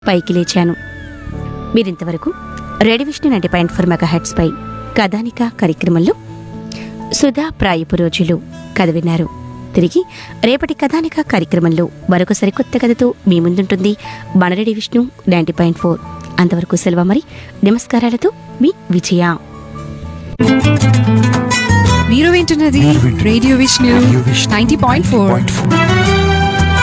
పైకి లేచాను మీరింతవరకు radio Vishnu ninety point four mega పై కథానిక కార్యక్రమంలో సుధా ప్రాయపు రోజులు కథ విన్నారు తిరిగి రేపటి కథానిక కార్యక్రమంలో మరొక సరికొత్త కథతో మీ ముందుంటుంది మన radio Vishnu ninety point four అంతవరకు సెలవు మరి నమస్కారాలతో మీ విజయ మీరు వింటున్నది మీరు వింటున్నది radio Vishnu radio Vishnu ninety point four 90.4.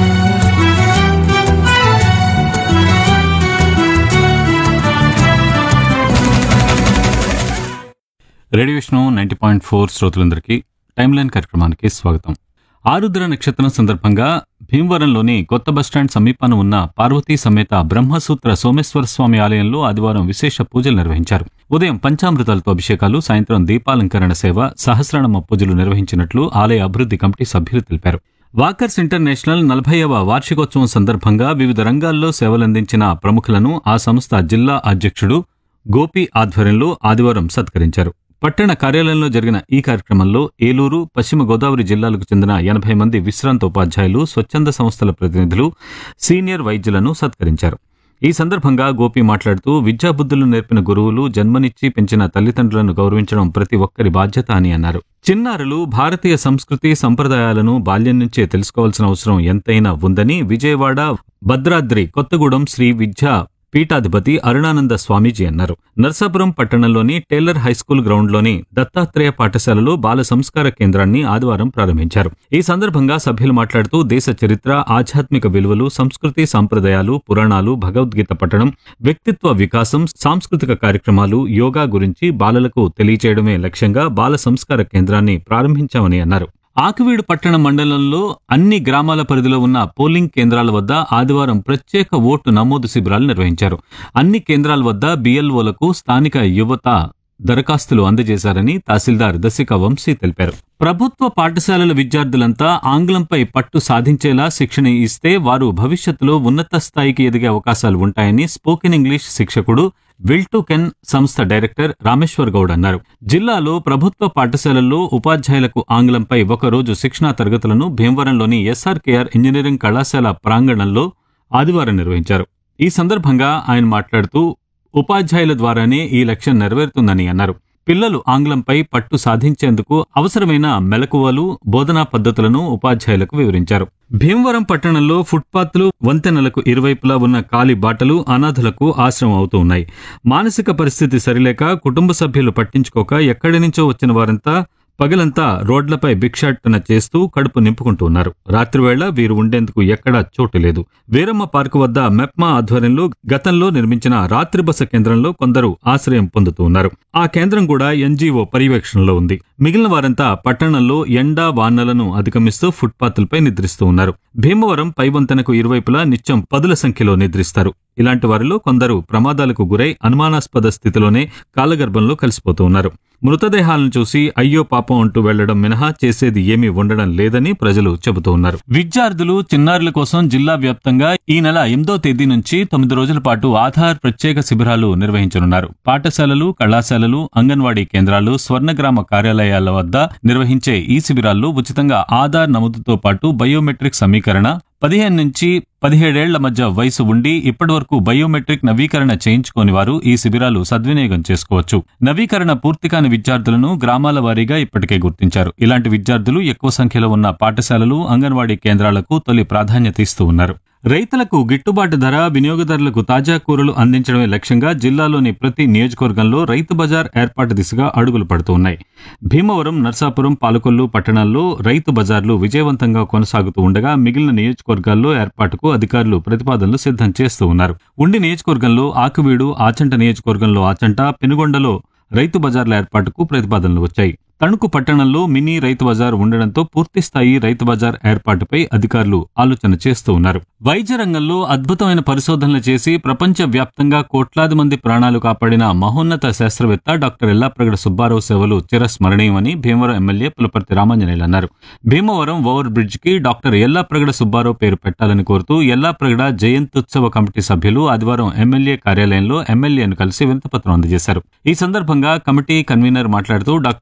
Radio Vishnu ninety point four శ్రోతలందరికీ టైమ్ లైన్ కార్యక్రమానికి స్వాగతం ఆరుద్ర నక్షత్రం సందర్భంగా భీమవరంలోని కొత్త బస్టాండ్ సమీపాన ఉన్న పార్వతీ సమేత బ్రహ్మసూత్ర సోమేశ్వర స్వామి ఆలయంలో ఆదివారం విశేష పూజలు నిర్వహించారు ఉదయం పంచామృతాలతో అభిషేకాలు సాయంత్రం దీపాలంకరణ సేవ సహస్రనామ పూజలు నిర్వహించినట్లు ఆలయ అభివృద్ధి కమిటీ సభ్యులు తెలిపారు వాకర్స్ ఇంటర్నేషనల్ నలభైవ వార్షికోత్సవం సందర్భంగా వివిధ రంగాల్లో సేవలందించిన ప్రముఖులను ఆ సంస్థ జిల్లా అధ్యక్షుడు గోపి ఆధ్వర్యంలో ఆదివారం సత్కరించారు పట్టణ కార్యాలయంలో జరిగిన ఈ కార్యక్రమంలో ఏలూరు పశ్చిమ గోదావరి జిల్లాలకు చెందిన ఎనభై మంది విశ్రాంత ఉపాధ్యాయులు స్వచ్ఛంద సంస్థల ప్రతినిధులు సీనియర్ వైద్యులను సత్కరించారు ఈ సందర్భంగా గోపి మాట్లాడుతూ విద్యాబుద్ధులు నేర్పిన గురువులు జన్మనిచ్చి పెంచిన తల్లిదండ్రులను గౌరవించడం ప్రతి ఒక్కరి బాధ్యత అని అన్నారు చిన్నారులు భారతీయ సంస్కృతి సంప్రదాయాలను బాల్యం నుంచే తెలుసుకోవాల్సిన అవసరం ఎంతైనా ఉందని విజయవాడ భద్రాద్రి కొత్తగూడెం శ్రీ విద్యా పీఠాధిపతి అరుణానంద స్వామీజీ అన్నారు నర్సాపురం పట్టణంలోని టేలర్ హైస్కూల్ గ్రౌండ్లోని దత్తాత్రేయ పాఠశాలలో బాల సంస్కార కేంద్రాన్ని ఆదివారం ప్రారంభించారు ఈ సందర్భంగా సభ్యులు మాట్లాడుతూ దేశ చరిత్ర ఆధ్యాత్మిక విలువలు సంస్కృతి సంప్రదాయాలు పురాణాలు భగవద్గీత పఠనం వ్యక్తిత్వ వికాసం సాంస్కృతిక కార్యక్రమాలు యోగా గురించి బాలలకు తెలియచేయడమే లక్ష్యంగా బాల సంస్కార కేంద్రాన్ని ప్రారంభించామని అన్నారు ఆకివీడు పట్టణ మండలంలో అన్ని గ్రామాల పరిధిలో ఉన్న పోలింగ్ కేంద్రాల వద్ద ఆదివారం ప్రత్యేక ఓటు నమోదు శిబిరాలు నిర్వహించారు అన్ని కేంద్రాల వద్ద బిఎల్ఓలకు స్థానిక యువత దరఖాస్తులు అందజేశారని తహసీల్దార్ దశిక వంశీ తెలిపారు ప్రభుత్వ పాఠశాలల విద్యార్థులంతా ఆంగ్లంపై పట్టు సాధించేలా శిక్షణ ఇస్తే వారు భవిష్యత్తులో ఉన్నత స్థాయికి ఎదిగే అవకాశాలు ఉంటాయని స్పోకెన్ ఇంగ్లీష్ శిక్షకుడు విల్టు కెన్ సంస్థ డైరెక్టర్ రామేశ్వర్ గౌడ్ అన్నారు జిల్లాలో ప్రభుత్వ పాఠశాలల్లో ఉపాధ్యాయులకు ఆంగ్లంపై ఒక రోజు శిక్షణా తరగతులను భీమవరంలోని ఎస్ఆర్కేఆర్ ఇంజనీరింగ్ కళాశాల ప్రాంగణంలో ఆదివారం నిర్వహించారు ఈ సందర్భంగా ఆయన మాట్లాడుతూ ఉపాధ్యాయుల ద్వారానే ఈ లక్ష్యం నెరవేరుతుందని అన్నారు పిల్లలు ఆంగ్లంపై పట్టు సాధించేందుకు అవసరమైన మెలకువలు బోధనా పద్ధతులను ఉపాధ్యాయులకు వివరించారు భీమవరం పట్టణంలో ఫుట్పాత్లు వంతెనలకు ఇరువైపులా ఉన్న కాలి బాటలు అనాథులకు ఆశ్రమం అవుతూ ఉన్నాయి మానసిక పరిస్థితి సరిలేక కుటుంబ సభ్యులు పట్టించుకోక ఎక్కడి నుంచో వచ్చిన వారంతా పగలంతా రోడ్లపై భిక్షాటన చేస్తూ కడుపు నింపుకుంటూ ఉన్నారు రాత్రివేళ వీరు ఉండేందుకు ఎక్కడా చోటు లేదు వీరమ్మ పార్కు వద్ద మెప్మా ఆధ్వర్యంలో గతంలో నిర్మించిన రాత్రి బస కేంద్రంలో కొందరు ఆశ్రయం పొందుతూ ఉన్నారు ఆ కేంద్రం కూడా ఎన్జీఓ పర్యవేక్షణలో ఉంది మిగిలిన వారంతా పట్టణంలో ఎండా వానలను అధిగమిస్తూ ఫుట్పాత్లపై నిద్రిస్తూ ఉన్నారు భీమవరం పైవంతెనకు ఇరువైపులా నిత్యం పదుల సంఖ్యలో నిద్రిస్తారు ఇలాంటి వారిలో కొందరు ప్రమాదాలకు గురై అనుమానాస్పద స్థితిలోనే కాలగర్భంలో కలిసిపోతూ ఉన్నారు మృతదేహాలను చూసి అయ్యో పాపం అంటూ వెళ్లడం మినహా చేసేది ఏమీ ఉండడం లేదని ప్రజలు చెబుతూ ఉన్నారు విద్యార్థులు చిన్నారుల కోసం జిల్లా వ్యాప్తంగా ఈ నెల ఎనిమిదో తేదీ నుంచి తొమ్మిది రోజుల పాటు ఆధార్ ప్రత్యేక శిబిరాలు నిర్వహించనున్నారు పాఠశాలలు కళాశాలలు అంగన్వాడీ కేంద్రాలు స్వర్ణగ్రామ కార్యాలయాల వద్ద నిర్వహించే ఈ శిబిరాల్లో ఉచితంగా ఆధార్ నమోదుతో పాటు బయోమెట్రిక్ సమీకరణ పదిహేను నుంచి పదిహేడేళ్ల మధ్య వయసు ఉండి ఇప్పటివరకు బయోమెట్రిక్ నవీకరణ చేయించుకోని వారు ఈ శిబిరాలు సద్వినియోగం చేసుకోవచ్చు నవీకరణ పూర్తి కాని విద్యార్థులను గ్రామాల వారీగా ఇప్పటికే గుర్తించారు ఇలాంటి విద్యార్థులు ఎక్కువ సంఖ్యలో ఉన్న పాఠశాలలు అంగన్వాడీ కేంద్రాలకు తొలి ప్రాధాన్యత ఇస్తూ ఉన్నారు రైతులకు గిట్టుబాటు ధర వినియోగదారులకు తాజా కూరలు అందించడమే లక్ష్యంగా జిల్లాలోని ప్రతి నియోజకవర్గంలో రైతు బజార్ ఏర్పాటు దిశగా అడుగులు పడుతూ ఉన్నాయి భీమవరం నర్సాపురం పాలకొల్లు పట్టణాల్లో రైతు బజార్లు విజయవంతంగా కొనసాగుతూ ఉండగా మిగిలిన నియోజకవర్గాల్లో ఏర్పాటుకు అధికారులు ప్రతిపాదనలు సిద్ధం చేస్తూ ఉన్నారు ఉండి నియోజకవర్గంలో ఆకువీడు ఆచంట నియోజకవర్గంలో ఆచంట పెనుగొండలో రైతు బజార్ల ఏర్పాటుకు ప్రతిపాదనలు వచ్చాయి తణుకు పట్టణంలో మినీ రైతు బజార్ ఉండడంతో పూర్తి స్థాయి రైతు బజార్ ఏర్పాటుపై అధికారులు ఆలోచన చేస్తూ ఉన్నారు వైద్య రంగంలో అద్భుతమైన పరిశోధనలు చేసి ప్రపంచ వ్యాప్తంగా కోట్లాది మంది ప్రాణాలు కాపాడిన మహోన్నత శాస్త్రవేత్త డాక్టర్ ఎల్లాప్రగడ సుబ్బారావు సేవలు చిరస్మరణీయమని భీమవరం ఎమ్మెల్యే పులపర్తి రామాంజనేయులు అన్నారు భీమవరం ఓవర్ బ్రిడ్జ్ కి డాక్టర్ ఎల్లాప్రగడ సుబ్బారావు పేరు పెట్టాలని కోరుతూ ఎల్లాప్రగడ జయంత్యుత్సవ కమిటీ సభ్యులు ఆదివారం ఎమ్మెల్యే కార్యాలయంలో ఎమ్మెల్యేను కలిసి వినతిపత్రం అందజేశారు ఈ సందర్భంగా కమిటీ కన్వీనర్ మాట్లాడుతూ డాక్టర్ ఎల్లాప్రగడ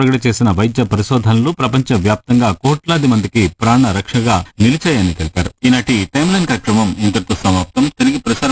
ప్రగతి చేసిన వైద్య పరిశోధనలు ప్రపంచ వ్యాప్తంగా కోట్లాది మందికి ప్రాణ రక్షగా నిలిచాయని తెలిపారు ఈనాటి టైమ్ లైన్ కార్యక్రమం ఇంతటితో సమాప్తం తిరిగి ప్రసారం